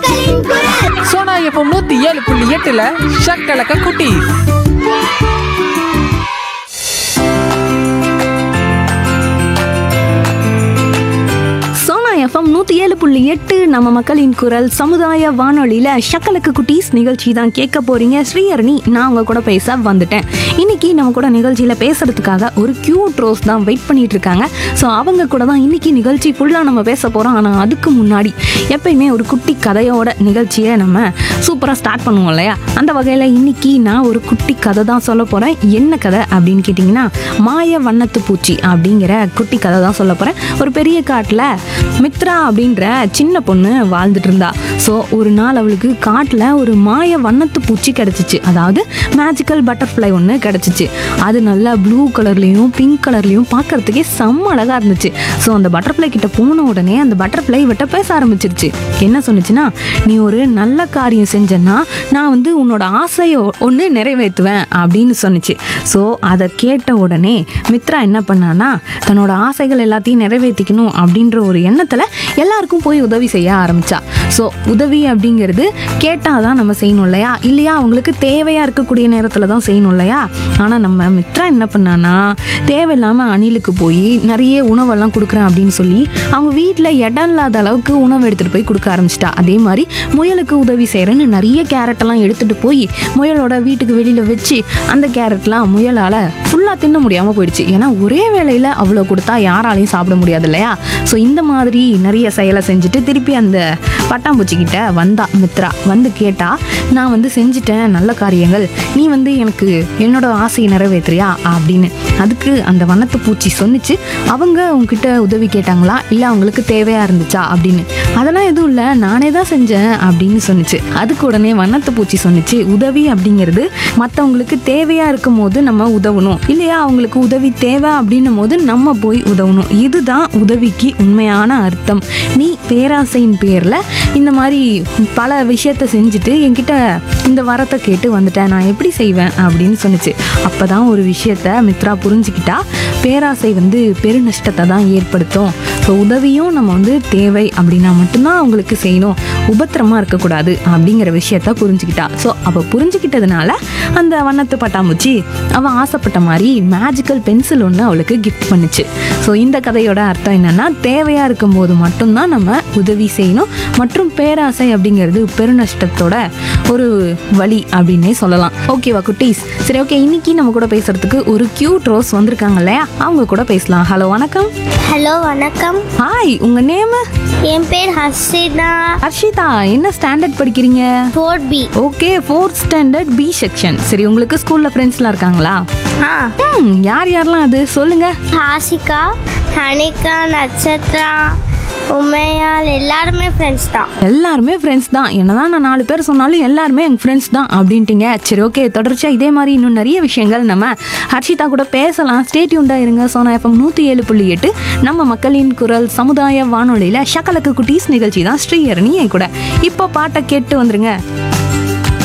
மக்களின் குரல் சோனா எஃப்எம் நூத்தி ஏழு புள்ளி எட்டுல ஷக்கலக்க குட்டி சோனா எஃப்எம் நூற்றி ஏழு புள்ளி எட்டு நம்ம மக்களின் குரல் சமுதாய வானொலியில் ஷக்கலுக்கு குட்டீஸ் நிகழ்ச்சி தான் கேட்க போறீங்க ஸ்ரீஹரணி நான் உங்க கூட பேச வந்துட்டேன் இன்னைக்கு நம்ம கூட நிகழ்ச்சியில் பேசுறதுக்காக ஒரு கியூட் ரோஸ் தான் வெயிட் பண்ணிட்டு இருக்காங்க ஸோ அவங்க கூட தான் இன்னைக்கு நிகழ்ச்சி ஃபுல்லாக நம்ம பேச போகிறோம் ஆனால் அதுக்கு முன்னாடி எப்பயுமே ஒரு குட்டி கதையோட நிகழ்ச்சியை நம்ம சூப்பராக ஸ்டார்ட் பண்ணுவோம் இல்லையா அந்த வகையில் இன்னைக்கு நான் ஒரு குட்டி கதை தான் சொல்ல போகிறேன் என்ன கதை அப்படின்னு கேட்டிங்கன்னா மாய வண்ணத்து பூச்சி அப்படிங்கிற குட்டி கதை தான் சொல்ல போகிறேன் ஒரு பெரிய காட்டில் மித்ரா அப்படின்ற சின்ன பொண்ணு வாழ்ந்துட்டு இருந்தா ஸோ ஒரு நாள் அவளுக்கு காட்டில் ஒரு மாய வண்ணத்து பூச்சி கிடச்சிச்சு அதாவது மேஜிக்கல் பட்டர்ஃப்ளை ஒன்று கிடச்சிச்சு அது நல்லா ப்ளூ கலர்லேயும் பிங்க் கலர்லேயும் பார்க்கறதுக்கே செம்ம அழகாக இருந்துச்சு ஸோ அந்த பட்டர்ஃப்ளை கிட்ட போன உடனே அந்த பட்டர்ஃப்ளை விட்ட பேச ஆரம்பிச்சிருச்சு என்ன சொன்னுச்சுன்னா நீ ஒரு நல்ல காரியம் செஞ்சேன்னா நான் வந்து உன்னோட ஆசையை ஒன்று நிறைவேற்றுவேன் அப்படின்னு சொன்னுச்சு ஸோ அதை கேட்ட உடனே மித்ரா என்ன பண்ணானா தன்னோட ஆசைகள் எல்லாத்தையும் நிறைவேற்றிக்கணும் அப்படின்ற ஒரு எண்ணத்தில் எல்லாருக்கும் போய் உதவி செய்ய ஆரம்பிச்சா ஸோ உதவி அப்படிங்கிறது கேட்டால் தான் நம்ம செய்யணும் இல்லையா இல்லையா அவங்களுக்கு தேவையாக இருக்கக்கூடிய நேரத்தில் தான் செய்யணும் இல்லையா ஆனால் நம்ம மித்ரா என்ன பண்ணானா தேவையில்லாமல் அணிலுக்கு போய் நிறைய உணவெல்லாம் கொடுக்குறேன் அப்படின்னு சொல்லி அவங்க வீட்டில் இடம் இல்லாத அளவுக்கு உணவு எடுத்துகிட்டு போய் கொடுக்க ஆரம்பிச்சிட்டா அதே மாதிரி முயலுக்கு உதவி செய்கிறேன்னு நிறைய கேரட்டெல்லாம் எடுத்துகிட்டு போய் முயலோட வீட்டுக்கு வெளியில் வச்சு அந்த கேரட்லாம் முயலால் ஃபுல்லாக தின்ன முடியாமல் போயிடுச்சு ஏன்னா ஒரே வேளையில் அவ்வளோ கொடுத்தா யாராலையும் சாப்பிட முடியாது இல்லையா ஸோ இந்த மாதிரி நிறைய செயலை செஞ்சுட்டு திருப்பி அந்த பட்டாம்பூச்சிக்கிட்ட வந்தா மித்ரா வந்து கேட்டா நான் வந்து செஞ்சுட்டேன் நல்ல காரியங்கள் நீ வந்து எனக்கு என்னோட ஆசையை நிறைவேற்றுறியா அப்படின்னு அதுக்கு அந்த வண்ணத்து பூச்சி சொன்னுச்சு அவங்க உங்ககிட்ட உதவி கேட்டாங்களா இல்லை அவங்களுக்கு தேவையா இருந்துச்சா அப்படின்னு அதெல்லாம் எதுவும் இல்லை நானே தான் செஞ்சேன் அப்படின்னு சொன்னுச்சு அதுக்கு உடனே வண்ணத்து பூச்சி சொன்னுச்சு உதவி அப்படிங்கிறது மற்றவங்களுக்கு தேவையா இருக்கும் போது நம்ம உதவணும் இல்லையா அவங்களுக்கு உதவி தேவை அப்படின்னும் போது நம்ம போய் உதவணும் இதுதான் உதவிக்கு உண்மையான அர்த்தம் நீ பேராசையின் பேரில் இந்த மாதிரி பல விஷயத்த செஞ்சுட்டு என்கிட்ட இந்த வரத்தை கேட்டு வந்துட்டேன் நான் எப்படி செய்வேன் அப்படின்னு சொன்னுச்சு அப்பதான் ஒரு விஷயத்த மித்ரா புரிஞ்சுக்கிட்டா பேராசை வந்து பெருநஷ்டத்தை தான் ஏற்படுத்தும் ஸோ உதவியும் நம்ம வந்து தேவை அப்படின்னா மட்டும்தான் அவங்களுக்கு செய்யணும் உபத்திரமா இருக்கக்கூடாது அப்படிங்கிற விஷயத்த புரிஞ்சுக்கிட்டா ஸோ அவள் புரிஞ்சுக்கிட்டதுனால அந்த வண்ணத்து பட்டாம்பூச்சி அவள் ஆசைப்பட்ட மாதிரி மேஜிக்கல் பென்சில் ஒன்று அவளுக்கு கிஃப்ட் பண்ணுச்சு ஸோ இந்த கதையோட அர்த்தம் என்னன்னா தேவையா இருக்கும்போது மட்டும்தான் நம்ம உதவி செய்யணும் மற்றும் பேராசை அப்படிங்கிறது பெருநஷ்டத்தோட ஒரு வழி அப்படின்னே சொல்லலாம் ஓகேவா குட்டீஸ் சரி ஓகே இன்னைக்கு நம்ம கூட பேசுறதுக்கு ஒரு கியூட் ரோஸ் வந்திருக்காங்க இல்லையா அவங்க கூட பேசலாம் ஹலோ வணக்கம் ஹலோ வணக்கம் ஹாய் உங்க நேம் என் பேர் ஹர்ஷிதா ஹர்ஷிதா என்ன ஸ்டாண்டர்ட் படிக்கிறீங்க four B okay fourth standard B section சரி உங்களுக்கு ஸ்கூல்ல ஃப்ரெண்ட்ஸ்லாம் இருக்காங்களா ஆ ம் யார் யாரெல்லாம் அது சொல்லுங்க ஹாசிகா ஹனிகா நட்சத்ரா உமையால் எல்லாருமே ஃப்ரெண்ட்ஸ் தான் எல்லாருமே ஃப்ரெண்ட்ஸ் தான் என்னதான் நான் நாலு பேர் சொன்னாலும் எல்லாருமே எங்கள் ஃப்ரெண்ட்ஸ் தான் அப்படின்ட்டீங்க சரி ஓகே தொடர்ச்சியாக இதே மாதிரி இன்னும் நிறைய விஷயங்கள் நம்ம ஹர்ஷிதா கூட பேசலாம் ஸ்டேட்யூண்டா இருங்க சோனா எஃப்எம் நூற்றி ஏழு புள்ளி எட்டு நம்ம மக்களின் குரல் சமுதாய வானொலியில் ஷக்கலக்கு குட்டீஸ் நிகழ்ச்சி தான் ஸ்ரீஹரணி என் கூட இப்போ பாட்டை கேட்டு வந்துருங்க